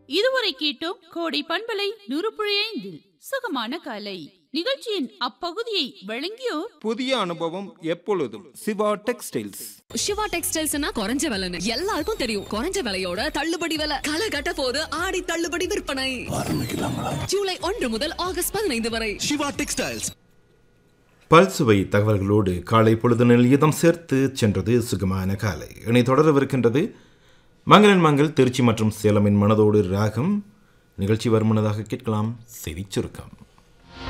இதுவரை கேட்டோம் கோடை பண்பலை நுறுப்புழைந்தில் சுகமான காலை நிகழ்ச்சியின் அப்பகுதியை வழங்கியோர் புதிய அனுபவம் எப்பொழுதும் சிவா டெக்ஸ்டைல்ஸ் சிவா டெக்ஸ்டைல்ஸ்னா குறைஞ்ச விலைன்னு எல்லாருக்கும் தெரியும் குறைஞ்ச விலையோட தள்ளுபடி விலை களை கட்ட போது ஆடி தள்ளுபடி விற்பனை ஜூலை ஒன்று முதல் ஆகஸ்ட் பதினைந்து வரை சிவா டெக்ஸ்டைல்ஸ் பல்சுவை தகவல்களோடு காலை பொழுதினில் இதம் சேர்த்து சென்றது சுகமான காலை இனி தொடரவிருக்கின்றது மங்களன் மங்கள் திருச்சி மற்றும் சேலமின் மனதோடு ராகம் நிகழ்ச்சி வருமுனதாக கேட்கலாம் செய்திச் சுருக்கம்